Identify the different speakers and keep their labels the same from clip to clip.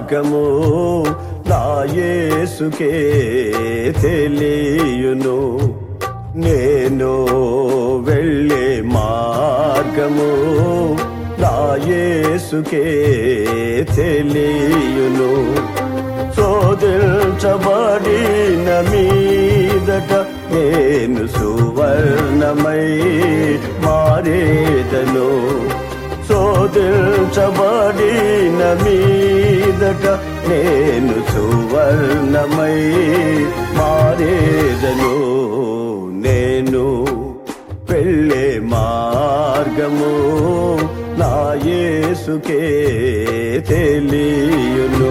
Speaker 1: మార్గము నా యేసుకే తెలియును నేను వెళ్ళే మార్గము నా యేసుకే తెలియును శోధించబడిన మీదట నేను సువర్ణమై మారేదను శోధించబడిన మీదట నేను సువర్ణమై మారేదను నేను వెళ్ళే మార్గము నా యేసుకే తెలియును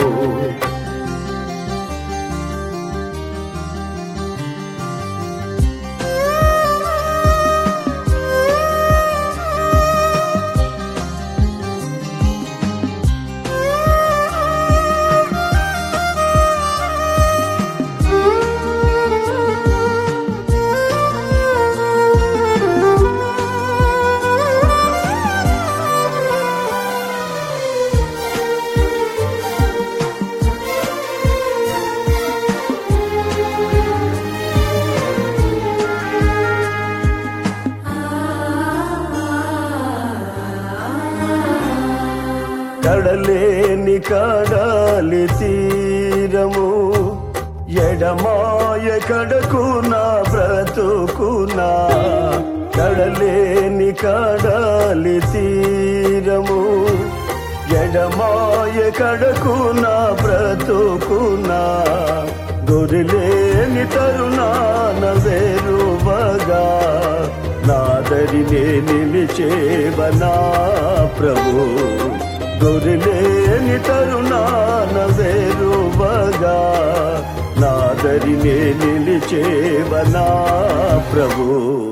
Speaker 1: కడలేని కడలి తీరము ఎడమాయ కడకు నా బ్రతుకునా కడలేని కడలి తీరము ఎడమాయ కడకు నా బ్రతుకునా గురిలేని తరుణాన వేరువగా నాదరినే నిలిచేవనా ప్రభు గొరిలేని తరుణాన వేరువగా నాదరినే నిలిచేవనా ప్రభు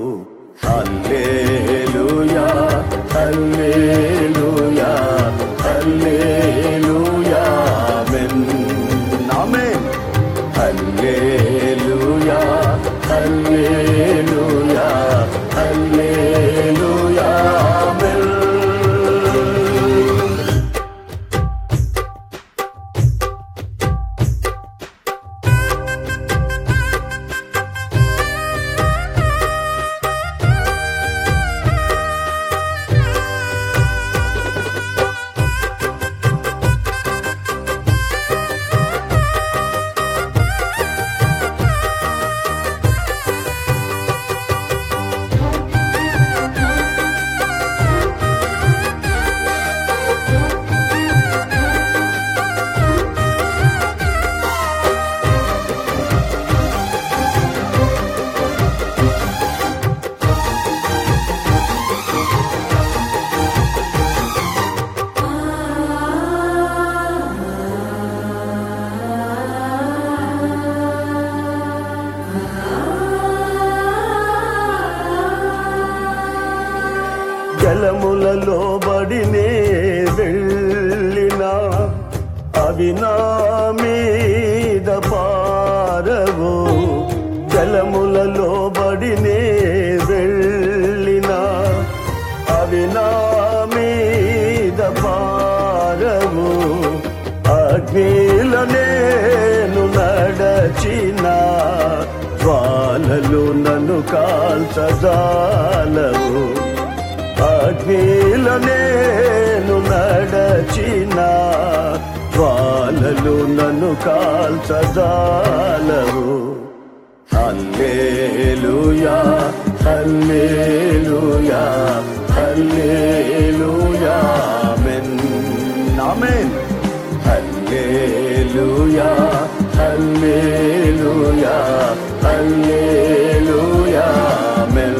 Speaker 1: హల్లేలూయా హల్లేలూయా హల్లేలూయా ఆమేన్ ఆమేన్ హల్లేలూయా హల్లేలూయా హల్లేలూయా ఆమేన్ జలములలో బడినే వెళ్ళిన అవి నా మీద పారవు జలములలో బడినే వెళ్ళిన అవి నా మీద పారవు అగ్నిల నేను నడచిన జ్వాలలు నన్ను కాల్చజాలవు అగ్నిల నేను నడచిన జ్వాలలు నన్ను కాల్చజాలవు హల్లేలూయా హల్లేలూయా హల్లేలూయా ఆమేన్ ఆమేన్ హల్లేలూయా హల్లేలూయా హల్లేలూయా ఆమేన్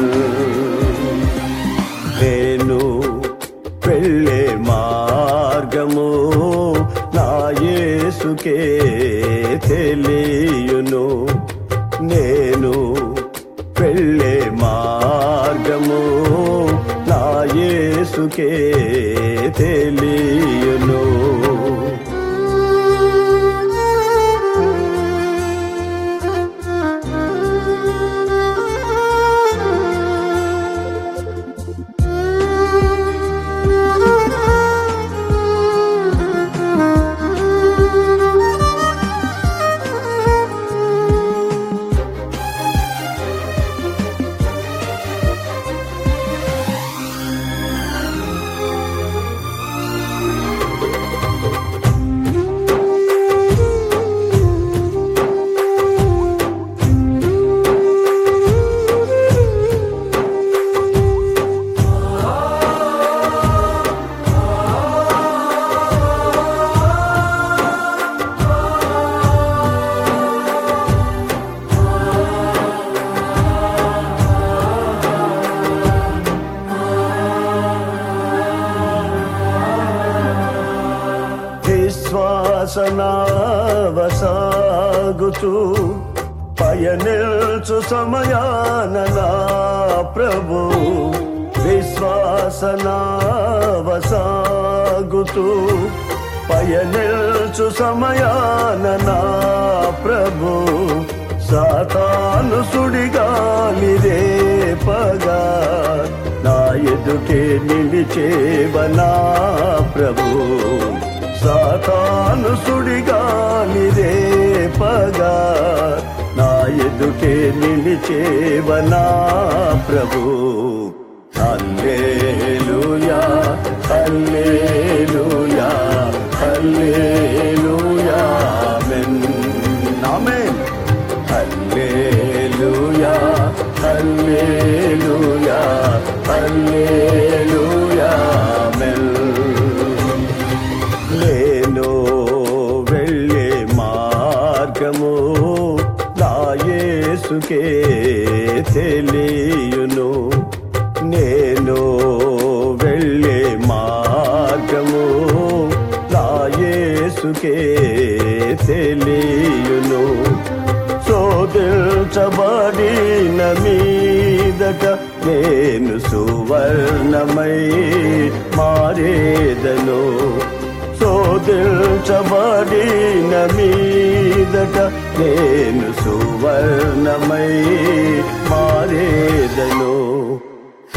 Speaker 1: నేను వెళ్ళే మార్గము నా యేసుకే తెలియును నేను వెళ్ళే మార్గము నా యేసుకే తెలియును సాగుతూ పయనిల్చు సమయాన నా ప్రభు విశ్వాసనావసాగుతూ పయనిల్చు సమయాన నా ప్రభు సాతాను సుడిగాలిదే పగా నా ఎదుటే నిలిచేవనా ప్రభు సాతాను సుడిగాలిదే పగా నా ఎదుటే నిలిచేవనా ప్రభు హల్లెలూయా హల్లెలూయా హల్లెలూయా ఆమేన్ ఆమేన్ హల్లెలూయా హల్లెలూయా హల్లెలూయా ఆమేన్ నేను వెళ్ళే మార్గము నా యేసుకే తెలియును నేను వెళ్ళే మార్గము నా యేసుకే తెలియును శోధించబడిన మీదట నేను సువర్ణమై మారేదను శోధించబడిన మీదట నేను సువర్ణమై మారేదను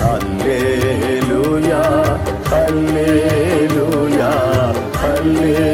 Speaker 1: హల్లెలూయా హల్లెలూయా హల్లెలూయా